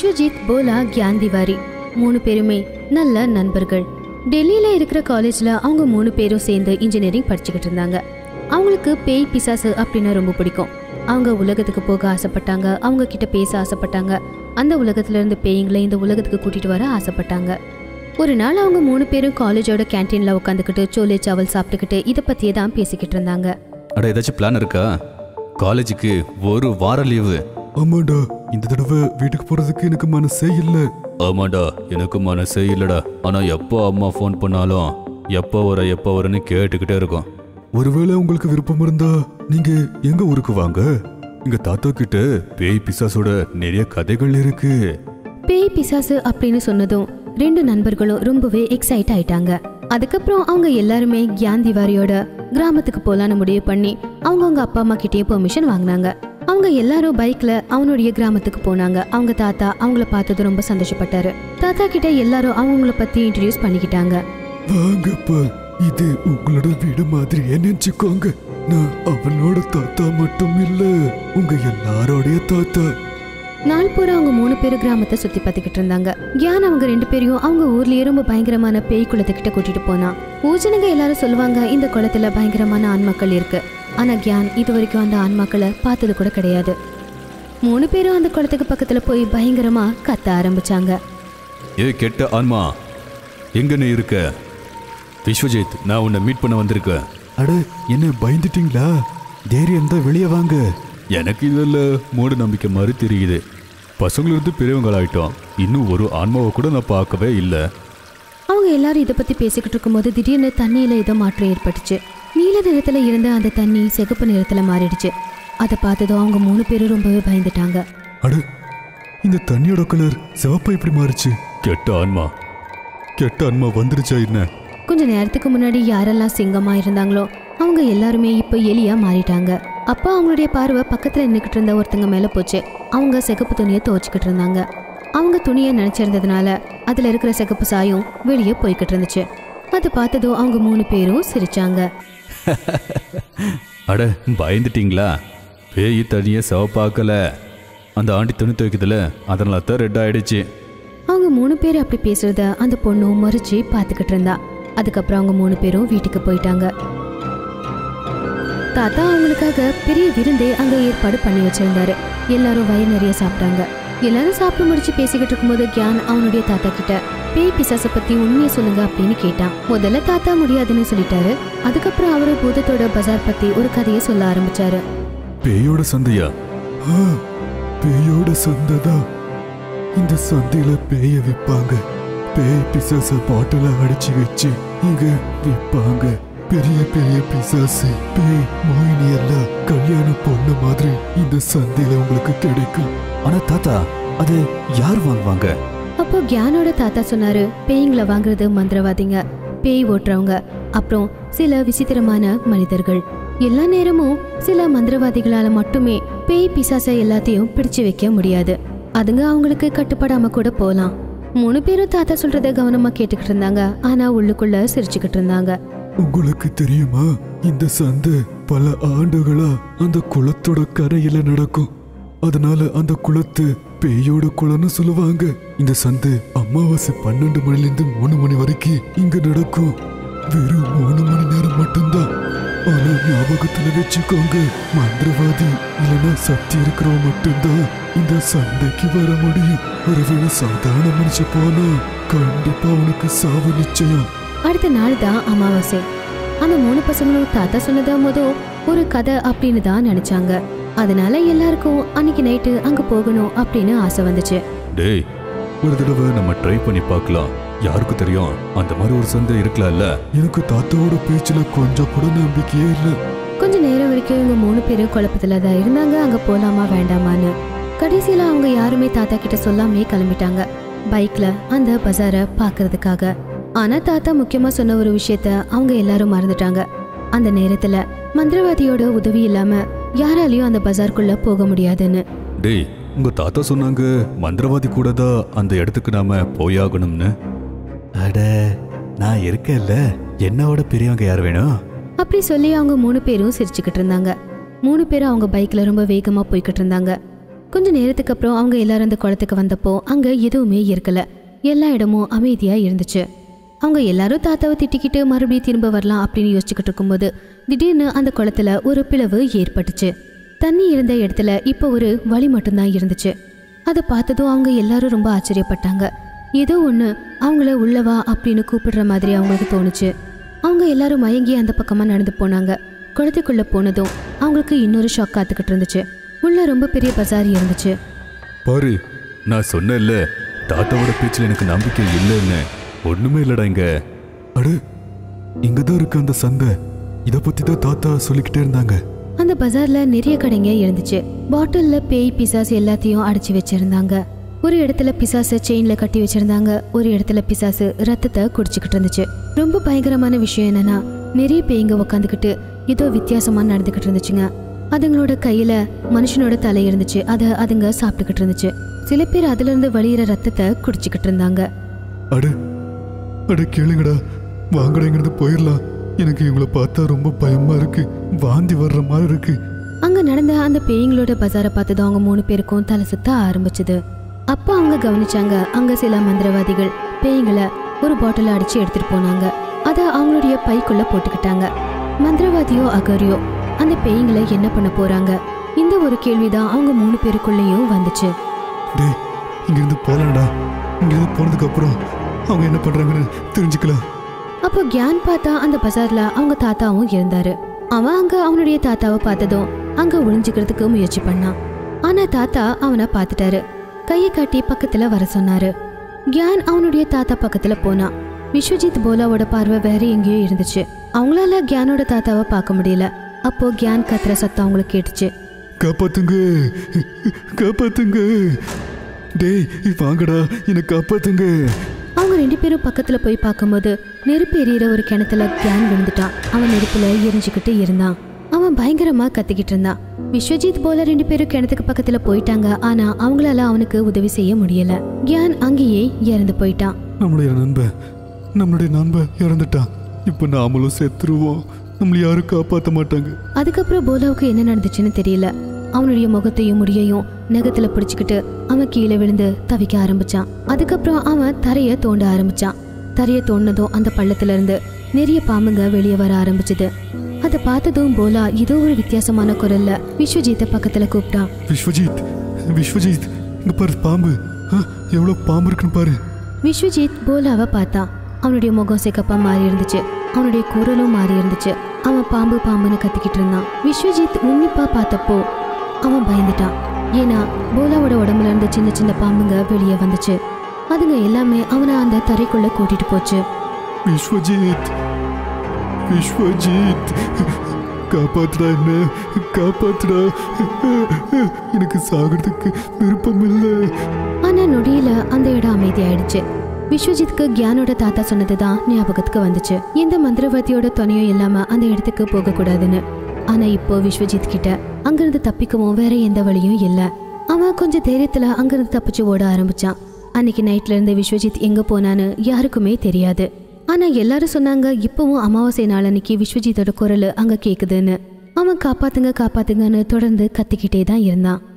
விஸ்வஜித் போலா கியான் திவாரி மூணு பேருமே நல்ல நண்பர்கள் டெல்லியில இருக்கிற காலேஜ்ல அவங்க மூணு பேரும் சேர்ந்து இன்ஜினியரிங் படிச்சுக்கிட்டு இருந்தாங்க அவங்களுக்கு பேய் பிசாசு அப்படின்னா ரொம்ப பிடிக்கும் அவங்க உலகத்துக்கு போக ஆசைப்பட்டாங்க அவங்க கிட்ட பேச ஆசைப்பட்டாங்க அந்த உலகத்துல இருந்து பேய்களை இந்த உலகத்துக்கு கூட்டிட்டு வர ஆசைப்பட்டாங்க ஒரு நாள் அவங்க மூணு பேரும் காலேஜோட கேண்டீன்ல உட்காந்துக்கிட்டு சோலே சாவல் சாப்பிட்டுக்கிட்டு இதை பத்தியே தான் பேசிக்கிட்டு இருந்தாங்க அட ஏதாச்சும் பிளான் இருக்கா காலேஜுக்கு ஒரு வார லீவு ஆமாண்டா இந்த தடவை வீட்டுக்கு போறதுக்கு எனக்கு மனசே இல்ல ஆமாடா எனக்கு மனசே இல்லடா ஆனா எப்போ அம்மா ஃபோன் பண்ணாலும் எப்போ வர எப்போ வரன்னு கேட்டுக்கிட்டே இருக்கும் ஒருவேளை உங்களுக்கு விருப்பம் இருந்தா நீங்க எங்க ஊருக்கு வாங்க எங்க தாத்தா கிட்ட பேய் பிசாசோட நிறைய கதைகள் இருக்கு பேய் பிசாசு அப்படின்னு சொன்னதும் ரெண்டு நண்பர்களும் ரொம்பவே எக்ஸைட் ஆயிட்டாங்க அதுக்கப்புறம் அவங்க எல்லாருமே கியான் திவாரியோட கிராமத்துக்கு போலான்னு முடிவு பண்ணி அவங்கவங்க அப்பா அம்மா கிட்டயே பெர்மிஷன் வாங்கினாங்க அவங்க எல்லாரும் பைக்ல அவனுடைய கிராமத்துக்கு போனாங்க அவங்க தாத்தா அவங்கள பார்த்தது ரொம்ப சந்தோஷப்பட்டாரு தாத்தா கிட்ட எல்லாரும் அவங்கள பத்தி இன்ட்ரடியூஸ் பண்ணிக்கிட்டாங்க வாங்கப்பா இது உங்களோட வீடு மாதிரியே நினைச்சுக்கோங்க நான் அவனோட தாத்தா மட்டும் இல்ல உங்க எல்லாரோடைய தாத்தா நாள் பூரா அவங்க மூணு பேரும் கிராமத்தை சுத்தி பார்த்துக்கிட்டு இருந்தாங்க கியான் அவங்க ரெண்டு பேரையும் அவங்க ஊர்லயே ரொம்ப பயங்கரமான பேய் குளத்துக்கிட்ட கூட்டிட்டு போனான் ஊஜனங்க எல்லாரும் சொல்லுவாங்க இந்த குளத்துல பயங்கரமான ஆன்மாக்கள் இருக்கு ஆனா கியான் இது வரைக்கும் அந்த ஆன்மாக்களை பார்த்தது கூட கிடையாது மூணு பேரும் அந்த குளத்துக்கு பக்கத்துல போய் பயங்கரமா கத்த ஆரம்பிச்சாங்க ஏ கெட்ட ஆன்மா எங்க நீ இருக்க விஸ்வஜித் நான் உன்னை மீட் பண்ண வந்திருக்கேன் அட என்ன பயந்துட்டீங்களா தைரியம் தான் வெளியே வாங்க எனக்கு இதில் மூட நம்பிக்கை மாதிரி தெரியுது பசங்களிருந்து பெரியவங்களாயிட்டோம் இன்னும் ஒரு ஆன்மாவை கூட நான் பார்க்கவே இல்லை அவங்க எல்லாரும் இதை பத்தி பேசிக்கிட்டு இருக்கும்போது திடீர்னு தண்ணியில ஏதோ மாற்றம் ஏற்பட்டுச்சு நீல நிறத்துல இருந்த அந்த தண்ணி சிகப்பு நிறத்துல மாறிடுச்சு அதை பார்த்ததும் அவங்க மூணு பேரும் ரொம்பவே பயந்துட்டாங்க அட இந்த தண்ணியோட கலர் சிவப்பா இப்படி மாறுச்சு கெட்ட ஆன்மா கெட்ட அன்மா வந்துருச்சா என்ன கொஞ்ச நேரத்துக்கு முன்னாடி யாரெல்லாம் சிங்கமா இருந்தாங்களோ அவங்க எல்லாருமே இப்போ எலியா மாறிட்டாங்க அப்போ அவங்களுடைய பார்வை பக்கத்துல நின்றுக்கிட்டு இருந்த ஒருத்தங்க மேல போச்சு அவங்க சிகப்பு துணியை துவைச்சிக்கிட்டு இருந்தாங்க அவங்க துணியை நினைச்சிருந்ததுனால அதுல இருக்கிற சிகப்பு சாயம் வெளியே போய்கிட்டு இருந்துச்சு அதை பார்த்ததும் அவங்க மூணு பேரும் சிரிச்சாங்க அட பயந்துட்டீங்களா பேய் தனியை சிவப்பாக்கல அந்த ஆண்டி துணி துவைக்குதுல அதனால தான் ரெட் ஆயிடுச்சு அவங்க மூணு பேர் அப்படி பேசுறத அந்த பொண்ணும் மறைச்சு பார்த்துக்கிட்டு இருந்தா அதுக்கப்புறம் அவங்க மூணு பேரும் வீட்டுக்கு போயிட்டாங்க தாத்தா அவங்களுக்காக பெரிய விருந்தே அங்க ஏற்பாடு பண்ணி வச்சிருந்தாரு எல்லாரும் வயிறு நிறைய சாப்பிட்டாங்க எல்லாரும் சாப்பிட்டு முடிச்சு பேசிக்கிட்டு இருக்கும்போது கியான் அவனுடைய தாத்தா கிட்ட பேய் பிசாச பத்தி உண்மையை சொல்லுங்க அப்படின்னு கேட்டான் முதல்ல தாத்தா முடியாதுன்னு சொல்லிட்டாரு அதுக்கப்புறம் அவரு பூதத்தோட பஜார் பத்தி ஒரு கதையை சொல்ல ஆரம்பிச்சாரு பேயோட சந்தையா ஆ, பேயோட சந்தைதான் இந்த சந்தையில பேய விப்பாங்க பேய் பிசாச பாட்டில அடிச்சு வச்சு இங்க விப்பாங்க பெரிய பெரிய பிசாசு பேய் மோகினி எல்லாம் கல்யாண பொண்ணு மாதிரி இந்த சந்தையில உங்களுக்கு கிடைக்கும் ஆனா தாத்தா அது யார் வாங்குவாங்க அப்போ கியானோட தாத்தா சொன்னாரு பேய்ங்களை வாங்குறது மந்திரவாதிங்க பேய் ஓட்டுறவங்க அப்புறம் சில விசித்திரமான மனிதர்கள் எல்லா நேரமும் சில மந்திரவாதிகளால மட்டுமே பேய் பிசாச எல்லாத்தையும் பிடிச்சு வைக்க முடியாது அதுங்க அவங்களுக்கு கட்டுப்படாம கூட போலாம் மூணு பேரும் தாத்தா சொல்றத கவனமா கேட்டுக்கிட்டு இருந்தாங்க ஆனா உள்ளுக்குள்ள சிரிச்சுக்கிட்டு இருந்தாங்க உங்களுக்கு தெரியுமா இந்த சந்தை பல ஆண்டுகளா அந்த குளத்தோட கரையில நடக்கும் அதனால அந்த குளத்து பேயோட குளம்னு சொல்லுவாங்க இந்த சந்தை அமாவாசை பன்னெண்டு மணில இருந்து மூணு மணி வரைக்கும் இங்க நடக்கும் வெறும் மூணு மணி நேரம் மட்டும்தான் ஆனா ஞாபகத்துல வச்சுக்கோங்க மந்திரவாதி இல்லைன்னா சக்தி இருக்கிறவன் மட்டும்தான் இந்த சந்தைக்கு வர முடியும் ஒருவேளை சாதாரண மனுஷன் போனா கண்டிப்பா அவனுக்கு சாவு நிச்சயம் அடுத்த நாள் தான் அமாவாசை அந்த மூணு பசங்களும் தாத்தா சொன்னதா மொதல் ஒரு கதை அப்படின்னு தான் நினைச்சாங்க அதனால எல்லாருக்கும் அன்னைக்கு நைட்டு அங்க போகணும் அப்படின்னு ஆசை வந்துச்சு டேய் ஒரு தடவை நம்ம ட்ரை பண்ணி பார்க்கலாம் யாருக்கு தெரியும் அந்த மாதிரி ஒரு சந்தை இருக்கலாம்ல எனக்கு தாத்தாவோட பேச்சுல கொஞ்சம் கூட நம்பிக்கையே இல்ல கொஞ்ச நேரம் வரைக்கும் இவங்க மூணு பேரும் குழப்பத்துல தான் இருந்தாங்க அங்க போலாமா வேண்டாமான்னு கடைசியில அவங்க யாருமே தாத்தா கிட்ட சொல்லாமே கிளம்பிட்டாங்க பைக்ல அந்த பஜாரை பாக்குறதுக்காக ஆனா தாத்தா முக்கியமா சொன்ன ஒரு விஷயத்த அவங்க எல்லாரும் மறந்துட்டாங்க அந்த நேரத்துல மந்திரவாதியோட உதவி இல்லாம யாராலையும் அந்த பஜாருக்குள்ள போக முடியாதுன்னு டேய் உங்க தாத்தா சொன்னாங்க மந்திரவாதி கூட தான் அந்த இடத்துக்கு நாம போயாகணும்னு அட நான் இருக்கேன்ல என்னோட பெரியவங்க யார் வேணும் அப்படி சொல்லி அவங்க மூணு பேரும் சிரிச்சுக்கிட்டு இருந்தாங்க மூணு பேரும் அவங்க பைக்ல ரொம்ப வேகமா போய்கிட்டு இருந்தாங்க கொஞ்ச நேரத்துக்கு அப்புறம் அவங்க எல்லாரும் அந்த குளத்துக்கு வந்தப்போ அங்க எதுவுமே இருக்கல எல்லா இடமும் அமைதியா இருந்துச்சு அவங்க எல்லாரும் தாத்தாவை திட்டிக்கிட்டு மறுபடியும் திரும்ப வரலாம் அப்படின்னு யோசிச்சுக்கிட்டு இருக்கும்போது திடீர்னு அந்த குளத்துல ஒரு பிளவு ஏற்பட்டுச்சு தண்ணி இருந்த இடத்துல இப்போ ஒரு வழி மட்டும்தான் இருந்துச்சு அதை பார்த்ததும் அவங்க எல்லாரும் ரொம்ப ஆச்சரியப்பட்டாங்க ஏதோ ஒன்று அவங்கள உள்ளவா அப்படின்னு கூப்பிடுற மாதிரி அவங்களுக்கு தோணுச்சு அவங்க எல்லாரும் மயங்கி அந்த பக்கமாக நடந்து போனாங்க குளத்துக்குள்ள போனதும் அவங்களுக்கு இன்னொரு ஷாக் காத்துக்கிட்டு இருந்துச்சு உள்ள ரொம்ப பெரிய பஜார் இருந்துச்சு பாரு நான் சொன்னேன்ல தாத்தாவோட பேச்சில் எனக்கு நம்பிக்கை இல்லைன்னு ஒண்ணுமே இல்லடா இங்க அட இங்கதான் இருக்கு அந்த சந்தை இத பத்தி தான் தாத்தா சொல்லிக்கிட்டே இருந்தாங்க அந்த பஜார்ல நிறைய கடைங்க இருந்துச்சு பாட்டில்ல பேய் பிசாஸ் எல்லாத்தையும் அடைச்சி வச்சிருந்தாங்க ஒரு இடத்துல பிசாசு செயின்ல கட்டி வச்சிருந்தாங்க ஒரு இடத்துல பிசாசு ரத்தத்தை குடிச்சுக்கிட்டு இருந்துச்சு ரொம்ப பயங்கரமான விஷயம் என்னன்னா நிறைய பேய்ங்க உக்காந்துக்கிட்டு ஏதோ வித்தியாசமா நடந்துக்கிட்டு இருந்துச்சுங்க அதுங்களோட கையில மனுஷனோட தலை இருந்துச்சு அதை அதுங்க சாப்பிட்டுக்கிட்டு இருந்துச்சு சில பேர் அதுல இருந்து வழியிற ரத்தத்தை குடிச்சுக்கிட்டு இருந்தாங்க அட அட கேளுங்கடா வாங்கடா இங்கிருந்து போயிடலாம் எனக்கு இவங்கள பார்த்தா ரொம்ப பயமா இருக்கு வாந்தி வர்ற மாதிரி இருக்கு அங்க நடந்த அந்த பேய்களோட பஜாரை பார்த்ததும் அவங்க மூணு பேருக்கும் தலை சுத்த ஆரம்பிச்சது அப்ப அவங்க கவனிச்சாங்க அங்க சில மந்திரவாதிகள் பேய்களை ஒரு பாட்டில் அடிச்சு எடுத்துட்டு போனாங்க அத அவங்களுடைய பைக்குள்ள போட்டுக்கிட்டாங்க மந்திரவாதியோ அகரியோ அந்த பேய்களை என்ன பண்ண போறாங்க இந்த ஒரு கேள்விதான் அவங்க மூணு பேருக்குள்ளேயும் வந்துச்சு டேய் இங்கிருந்து போலாம்டா இங்கிருந்து போனதுக்கு அப்புறம் அவங்க என்ன பண்றாங்கன்னு தெரிஞ்சுக்கலாம் அப்போ கியான் பார்த்தா அந்த பஜார்ல அவங்க தாத்தாவும் இருந்தாரு அவன் அங்க அவனுடைய தாத்தாவை பார்த்ததும் அங்க ஒளிஞ்சுக்கிறதுக்கு முயற்சி பண்ணான் ஆனா தாத்தா அவனை பார்த்துட்டாரு கையை காட்டி பக்கத்துல வர சொன்னாரு கியான் அவனுடைய தாத்தா பக்கத்துல போனான் விஸ்வஜித் போலாவோட பார்வை வேற எங்கேயோ இருந்துச்சு அவங்களால கியானோட தாத்தாவை பார்க்க முடியல அப்போ கியான் கத்துற சத்தம் அவங்களுக்கு கேட்டுச்சு காப்பாத்துங்க காப்பாத்துங்க டேய் வாங்கடா என்னை காப்பாத்துங்க அவங்க ரெண்டு பேரும் பக்கத்துல போய் பார்க்கும்போது நெருப்பு எரியிற ஒரு கிணத்துல கியான் விழுந்துட்டான் அவன் நெருப்புல எரிஞ்சுக்கிட்டு இருந்தான் அவன் பயங்கரமா கத்திக்கிட்டு இருந்தான் விஸ்வஜித் போல ரெண்டு பேரும் கிணத்துக்கு பக்கத்துல போயிட்டாங்க ஆனா அவங்களால அவனுக்கு உதவி செய்ய முடியல கியான் அங்கேயே இறந்து போயிட்டான் நம்மளுடைய நண்பன் நம்மளுடைய நண்பன் இறந்துட்டான் இப்போ நாமளும் செத்துருவோம் நம்மள யாரும் காப்பாற்ற மாட்டாங்க அதுக்கப்புறம் போலாவுக்கு என்ன நடந்துச்சுன்னு தெரியல அவனுடைய முகத்தையும் முடியையும் நகத்துல பிடிச்சுக்கிட்டு அவன் கீழே விழுந்து தவிக்க ஆரம்பிச்சான் அதுக்கப்புறம் அவன் தரைய தோண்ட ஆரம்பிச்சான் தரைய தோண்டினதும் அந்த பள்ளத்துல இருந்து நிறைய பாம்புங்க வெளியே வர ஆரம்பிச்சது அதை பார்த்ததும் போலா ஏதோ ஒரு வித்தியாசமான குரல்ல விஸ்வஜித்தை பக்கத்துல கூப்பிட்டான் விஸ்வஜித் விஸ்வஜித் இங்க பாரு பாம்பு ஆ, எவ்வளவு பாம்பு இருக்குன்னு பாரு விஸ்வஜித் போலாவை பார்த்தான் அவனுடைய முகம் சிகப்பா மாறி இருந்துச்சு அவனுடைய குரலும் மாறி இருந்துச்சு அவன் பாம்பு பாம்புன்னு கத்திக்கிட்டு இருந்தான் விஸ்வஜித் உன்னிப்பா பார்த்தப்போ அவன் பயந்துட்டான் ஏன்னா போலாவோட உடம்புல இருந்து சின்ன சின்ன பாம்புங்க வெளியே வந்துச்சு அதுங்க எல்லாமே அவனை அந்த தரைக்குள்ள கூட்டிட்டு போச்சு விஸ்வஜித் விஸ்வஜித் காப்பாத்துடா என்ன காப்பாத்துடா எனக்கு சாகிறதுக்கு விருப்பம் இல்லை ஆனா நொடியில அந்த இடம் அமைதியாயிடுச்சு விஸ்வஜித்க்கு கியானோட தாத்தா சொன்னதுதான் ஞாபகத்துக்கு வந்துச்சு எந்த மந்திரவாதியோட துணையும் இல்லாம அந்த இடத்துக்கு போக கூடாதுன்னு ஆனா இப்போ விஸ்வஜித் கிட்ட அங்கிருந்து தப்பிக்கவும் வேற எந்த வழியும் இல்ல அவன் கொஞ்சம் தைரியத்துல அங்கிருந்து தப்பிச்சு ஓட ஆரம்பிச்சான் அன்னைக்கு நைட்ல இருந்து விஸ்வஜித் எங்க போனான்னு யாருக்குமே தெரியாது ஆனா எல்லாரும் சொன்னாங்க இப்பவும் அமாவாசை நாள் அன்னைக்கு விஸ்வஜித்தோட குரல் அங்க கேக்குதுன்னு அவன் காப்பாத்துங்க காப்பாத்துங்கன்னு தொடர்ந்து கத்திக்கிட்டே தான் இருந்தான்